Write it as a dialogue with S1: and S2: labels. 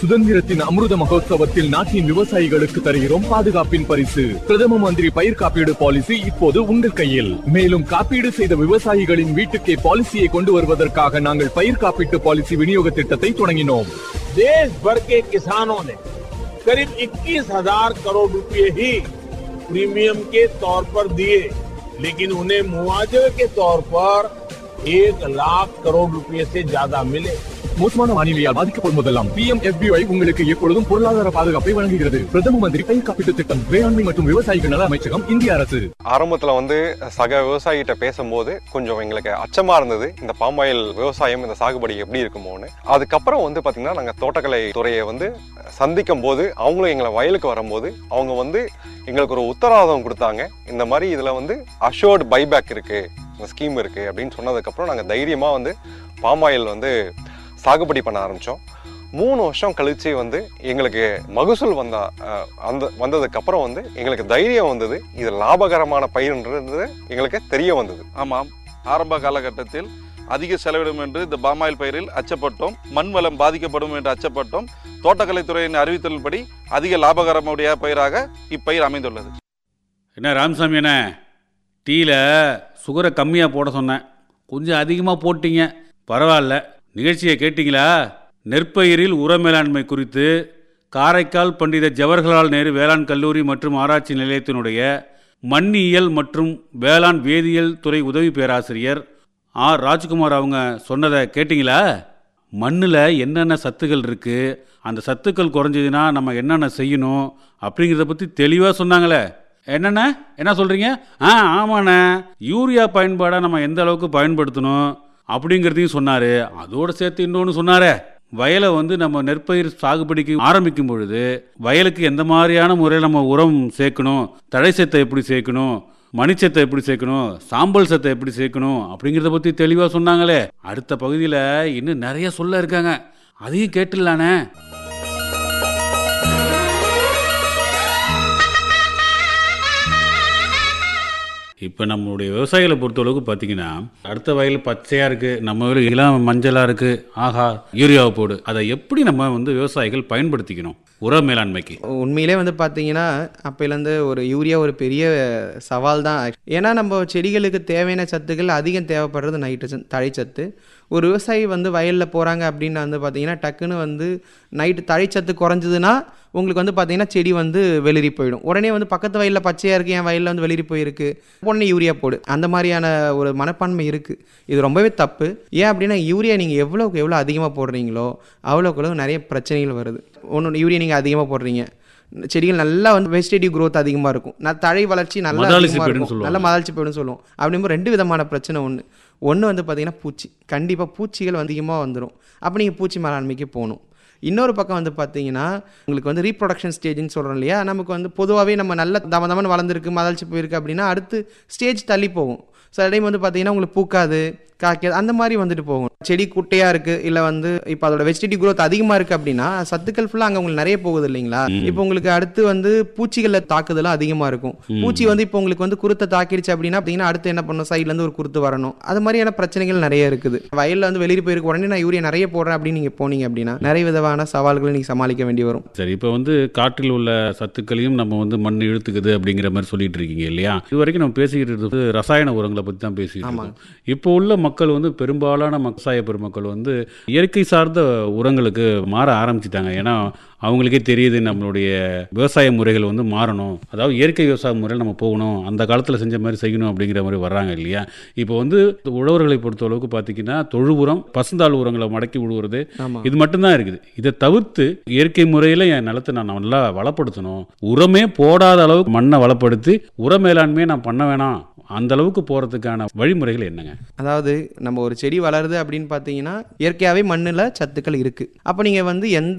S1: சுதந்திரத்தின் அமிர்த மகோத்சவத்தில் நாட்டின் விவசாயிகளுக்கு தருகிறோம் பாதுகாப்பின் பரிசு பிரதம மந்திரி பயிர் காப்பீடு பாலிசி இப்போது உங்கள் கையில் மேலும் காப்பீடு செய்த விவசாயிகளின் வீட்டுக்கே பாலிசியை கொண்டு வருவதற்காக நாங்கள் பயிர் காப்பீட்டு பாலிசி விநியோக திட்டத்தை தொடங்கினோம்
S2: देश भर के किसानों ने करीब 21,000 करोड़ रुपए ही प्रीमियम के तौर पर दिए लेकिन उन्हें मुआवजे के तौर पर एक लाख करोड़ रुपए से ज्यादा मिले
S1: மோசமான வானிலையால் பாதிக்கப்படும் போதெல்லாம் பி எம் உங்களுக்கு எப்பொழுதும் பொருளாதார பாதுகாப்பை வழங்குகிறது பிரதம மந்திரி பயிர் காப்பீட்டு திட்டம் வேளாண்மை மற்றும் விவசாயிகள் நல அமைச்சகம் இந்திய அரசு
S3: ஆரம்பத்தில் வந்து சக விவசாயிகிட்ட பேசும்போது கொஞ்சம் எங்களுக்கு அச்சமாக இருந்தது இந்த பாமாயில் விவசாயம் இந்த சாகுபடி எப்படி இருக்குமோன்னு அதுக்கப்புறம் வந்து பார்த்திங்கன்னா நாங்கள் தோட்டக்கலை துறையை வந்து சந்திக்கும் போது அவங்களும் எங்களை வயலுக்கு வரும்போது அவங்க வந்து எங்களுக்கு ஒரு உத்தரவாதம் கொடுத்தாங்க இந்த மாதிரி இதில் வந்து அஷோர்டு பைபேக் இருக்குது இந்த ஸ்கீம் இருக்குது அப்படின்னு சொன்னதுக்கப்புறம் நாங்கள் தைரியமாக வந்து பாமாயில் வந்து சாகுபடி பண்ண ஆரம்பித்தோம் மூணு வருஷம் கழிச்சு வந்து எங்களுக்கு மகசூல் வந்த அஹ், அந்த வந்ததுக்கப்புறம் வந்து எங்களுக்கு தைரியம் வந்தது இது லாபகரமான பயிர்ன்றது எங்களுக்கு தெரிய வந்தது
S4: ஆமாம் ஆரம்ப காலகட்டத்தில் அதிக செலவிடும் என்று இந்த பாமாயில் பயிரில் அச்சப்பட்டோம் மண் வளம் பாதிக்கப்படும் என்று அச்சப்பட்டோம் தோட்டக்கலைத்துறையின் அறிவித்தலின்படி அதிக லாபகரமுடைய பயிராக இப்பயிர் அமைந்துள்ளது
S5: என்ன ராமசாமி அண்ணே டீயில் சுகரை கம்மியாக போட சொன்னேன் கொஞ்சம் அதிகமாக போட்டீங்க பரவாயில்ல நிகழ்ச்சியை கேட்டிங்களா நெற்பயிரில் உர மேலாண்மை குறித்து காரைக்கால் பண்டித ஜவஹர்லால் நேரு வேளாண் கல்லூரி மற்றும் ஆராய்ச்சி நிலையத்தினுடைய மண்ணியல் மற்றும் வேளாண் வேதியியல் துறை உதவி பேராசிரியர் ஆர் ராஜ்குமார் அவங்க சொன்னதை கேட்டிங்களா மண்ணில் என்னென்ன சத்துக்கள் இருக்குது அந்த சத்துக்கள் குறைஞ்சதுன்னா நம்ம என்னென்ன செய்யணும் அப்படிங்கிறத பற்றி தெளிவாக சொன்னாங்களே என்னண்ண என்ன சொல்கிறீங்க ஆ ஆமாண்ணே யூரியா பயன்பாடை நம்ம எந்த அளவுக்கு பயன்படுத்தணும் அப்படிங்கிறதையும் சொன்னார் அதோடு சேர்த்து இன்னொன்று சொன்னாரே வயலை வந்து நம்ம நெற்பயிர் சாகுபடிக்கு ஆரம்பிக்கும் பொழுது வயலுக்கு எந்த மாதிரியான முறையில் நம்ம உரம் சேர்க்கணும் தழை சத்தை எப்படி சேர்க்கணும் மணிச்சத்தை எப்படி சேர்க்கணும் சாம்பல் சத்தை எப்படி சேர்க்கணும் அப்படிங்கிறத பற்றி தெளிவாக சொன்னாங்களே அடுத்த பகுதியில் இன்னும் நிறைய சொல்ல இருக்காங்க அதையும் கேட்டுடலானே இப்போ நம்மளுடைய விவசாயிகளை பொறுத்தளவுக்கு பார்த்தீங்கன்னா அடுத்த வயல் பச்சையாக இருக்குது நம்ம வயல் இளம் மஞ்சளாக இருக்குது ஆஹா யூரியாவை போடு அதை எப்படி நம்ம வந்து விவசாயிகள் பயன்படுத்திக்கணும் உர மேலாண்மைக்கு
S6: உண்மையிலே வந்து பார்த்தீங்கன்னா அப்போலேருந்து ஒரு யூரியா ஒரு பெரிய சவால் தான் ஏன்னா நம்ம செடிகளுக்கு தேவையான சத்துக்கள் அதிகம் தேவைப்படுறது நைட்ரஜன் தழைச்சத்து ஒரு விவசாயி வந்து வயலில் போகிறாங்க அப்படின்னு வந்து பார்த்தீங்கன்னா டக்குன்னு வந்து நைட்டு தழைச்சத்து குறைஞ்சதுன்னா உங்களுக்கு வந்து பார்த்தீங்கன்னா செடி வந்து வெளிரி போயிடும் உடனே வந்து பக்கத்து வயலில் பச்சையாக இருக்குது என் வயலில் வந்து வெளிரி போயிருக்கு உடனே யூரியா போடு அந்த மாதிரியான ஒரு மனப்பான்மை இருக்குது இது ரொம்பவே தப்பு ஏன் அப்படின்னா யூரியா நீங்கள் எவ்வளோக்கு எவ்வளோ அதிகமாக போடுறீங்களோ அவ்வளோக்கு எவ்வளோ நிறைய பிரச்சனைகள் வருது ஒன்று யூரியா நீங்கள் அதிகமாக போடுறீங்க செடிகள் நல்லா வந்து வெஜிடேட்டிவ் growth அதிகமாக இருக்கும் நான் தழை வளர்ச்சி நல்லா
S5: மதாலிசி
S6: அதிகமாக
S5: போயிடுன்னு
S6: இருக்கும்
S5: சொல்லுவாங்க.
S6: நல்லா மதாளிச்சு போயிடும் சொல்லுவோம் அப்படிங்கும்போது ரெண்டு விதமான பிரச்சனை ஒன்று ஒன்று வந்து பார்த்தீங்கன்னா பூச்சி கண்டிப்பாக பூச்சிகள் அதிகமாக வந்துடும் அப்போ நீங்கள் பூச்சி மேலாண்மைக்கு போகணும் இன்னொரு பக்கம் வந்து பார்த்தீங்கன்னா உங்களுக்கு வந்து ரீப்ரொடக்ஷன் ஸ்டேஜ்னு சொல்கிறோம் இல்லையா நமக்கு வந்து பொதுவாகவே நம்ம நல்ல தம தமன்னு வளர்ந்துருக்கு மதாளிச்சு போயிருக்கு அப்படின்னா அடுத்து ஸ்டேஜ் தள்ளி போகும் சில டைம் வந்து பார்த்தீங்கன்னா உங்களுக்கு பூக்காது காய்க்காது அந்த மாதிரி வந்துட்டு போகும் செடி குட்டையாக இருக்குது இல்லை வந்து இப்போ அதோட வெஜிடேட்டிவ் growth அதிகமாக இருக்குது அப்படின்னா சத்துக்கள் ஃபுல்லாக அங்கே உங்களுக்கு நிறைய போகுது இல்லைங்களா இப்போ உங்களுக்கு அடுத்து வந்து பூச்சிகளில் தாக்குதலும் அதிகமாக இருக்கும் பூச்சி வந்து இப்போ உங்களுக்கு வந்து குருத்தை தாக்கிடுச்சு அப்படின்னா அப்படின்னா அடுத்து என்ன பண்ணும் சைட்லேருந்து ஒரு குருத்து வரணும் அது மாதிரியான பிரச்சனைகள் நிறைய இருக்குது வயலில் வந்து வெளியே போயிருக்கு உடனே நான் யூரியா நிறைய போடுறேன் அப்படின்னு நீங்கள் போனீங்க அப்படின்னா நிறைய விதமான சவால்களை நீங்கள் சமாளிக்க வேண்டி வரும்
S5: சரி இப்போ வந்து காற்றில் உள்ள சத்துக்களையும் நம்ம வந்து மண் இழுத்துக்குது அப்படிங்கிற மாதிரி சொல்லிட்டு இருக்கீங்க இல்லையா இது வரைக்கும் நம்ம பேசிக்கிட்டு இருந்தது ரசாயன உரங்களை பற்றி தான் பேசிக்கிட்டு இருக்கோம் இப்போ உள்ள மக்கள் வந்து பெரும்பாலான விவசாய பெருமக்கள் வந்து இயற்கை சார்ந்த உரங்களுக்கு மாற ஆரம்பிச்சிட்டாங்க ஏன்னா அவங்களுக்கே தெரியுது நம்மளுடைய விவசாய முறைகள் வந்து மாறணும் அதாவது இயற்கை விவசாய முறையில் நம்ம போகணும் அந்த காலத்தில் செஞ்ச மாதிரி செய்யணும் அப்படிங்கிற மாதிரி வர்றாங்க இல்லையா இப்போ வந்து உழவர்களை பொறுத்த அளவுக்கு பார்த்தீங்கன்னா தொழு உரம் பசுந்தாள் உரங்களை மடக்கி விடுவது
S6: ஆமாம்
S5: இது மட்டும்தான் இருக்குது இதை தவிர்த்து இயற்கை முறையில் என் நிலத்தை நான் நல்லா வளப்படுத்தணும் உரமே போடாத அளவுக்கு மண்ணை வளப்படுத்தி உர மேலாண்மையை நான் பண்ண வேணாம் அந்த அளவுக்கு போகிறதுக்கான வழிமுறைகள் என்னங்க
S6: அதாவது நம்ம ஒரு செடி வளருது அப்படின்னு பார்த்தீங்கன்னா இயற்கையாகவே மண்ணில் சத்துக்கள் இருக்குது அப்போ நீங்கள் வந்து எந்த